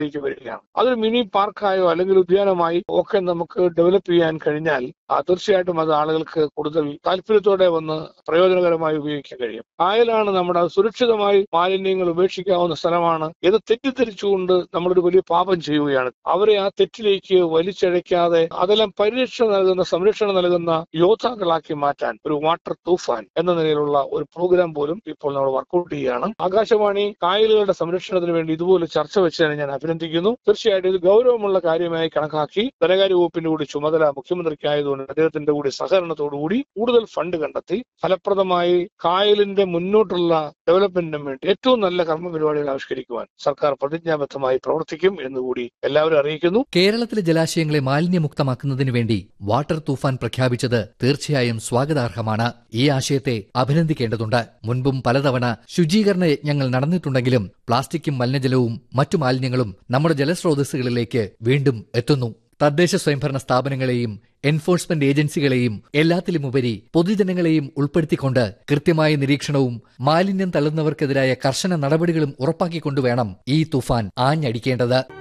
ലേക്ക് വരികയാണ് അതൊരു മിനി പാർക്കായോ അല്ലെങ്കിൽ ഉദ്യാനമായി ഒക്കെ നമുക്ക് ഡെവലപ്പ് ചെയ്യാൻ കഴിഞ്ഞാൽ ആ തീർച്ചയായിട്ടും അത് ആളുകൾക്ക് കൂടുതൽ താല്പര്യത്തോടെ വന്ന് പ്രയോജനകരമായി ഉപയോഗിക്കാൻ കഴിയും കായലാണ് നമ്മുടെ സുരക്ഷിതമായി മാലിന്യങ്ങൾ ഉപേക്ഷിക്കാവുന്ന സ്ഥലമാണ് ഇത് തെറ്റിദ്ധരിച്ചുകൊണ്ട് നമ്മളൊരു വലിയ പാപം ചെയ്യുകയാണ് അവരെ ആ തെറ്റിലേക്ക് വലിച്ചഴയ്ക്കാതെ അതെല്ലാം പരിരക്ഷ നൽകുന്ന സംരക്ഷണം നൽകുന്ന യോദ്ധാക്കളാക്കി മാറ്റാൻ ഒരു വാട്ടർ തൂഫാൻ എന്ന നിലയിലുള്ള ഒരു പ്രോഗ്രാം പോലും ഇപ്പോൾ നമ്മൾ വർക്കൗട്ട് ചെയ്യുകയാണ് ആകാശവാണി കായലുകളുടെ സംരക്ഷണത്തിന് വേണ്ടി ഇതുപോലെ ചർച്ച വെച്ചതിനെ ഞാൻ അഭിനന്ദിക്കുന്നു തീർച്ചയായിട്ടും ഇത് ഗൗരവമുള്ള കാര്യമായി കണക്കാക്കി ധനകാര്യ വകുപ്പിന്റെ കൂടി ചുമതല മുഖ്യമന്ത്രിക്കായതുകൊണ്ട് അദ്ദേഹത്തിന്റെ കൂടി സഹകരണത്തോടുകൂടി കൂടുതൽ ഫണ്ട് കണ്ടെത്തി ഫലപ്രദമായി കായലിന്റെ മുന്നോട്ടുള്ള ഡെവലപ്മെന്റിനും വേണ്ടി ഏറ്റവും നല്ല കർമ്മ പരിപാടികൾ ആവിഷ്കരിക്കുവാൻ സർക്കാർ പ്രതിജ്ഞാബദ്ധമായി പ്രവർത്തിക്കും എന്നുകൂടി എല്ലാവരും അറിയിക്കുന്നു കേരളത്തിലെ ജലാശയങ്ങളെ മാലിന്യമുക്തമാക്കുന്നതിനു വേണ്ടി വാട്ടർ തൂഫാൻ പ്രഖ്യാപിച്ചത് തീർച്ചയായും സ്വാഗതാർഹമാണ് ഈ ആശയത്തെ അഭിനന്ദിക്കേണ്ടതുണ്ട് മുൻപും പലതവണ ശുചീകരണ യജ്ഞങ്ങൾ നടന്നിട്ടുണ്ടെങ്കിലും പ്ലാസ്റ്റിക്കും മലിനജലവും മറ്റു മാലിന്യങ്ങളും നമ്മുടെ ജലസ്രോതസ്സുകളിലേക്ക് വീണ്ടും എത്തുന്നു തദ്ദേശ സ്വയംഭരണ സ്ഥാപനങ്ങളെയും എൻഫോഴ്സ്മെന്റ് ഏജൻസികളെയും എല്ലാത്തിലുമുപരി പൊതുജനങ്ങളെയും ഉൾപ്പെടുത്തിക്കൊണ്ട് കൃത്യമായ നിരീക്ഷണവും മാലിന്യം തള്ളുന്നവർക്കെതിരായ കർശന നടപടികളും ഉറപ്പാക്കിക്കൊണ്ടുവേണം ഈ തുഫാൻ ആഞ്ഞടിക്കേണ്ടത്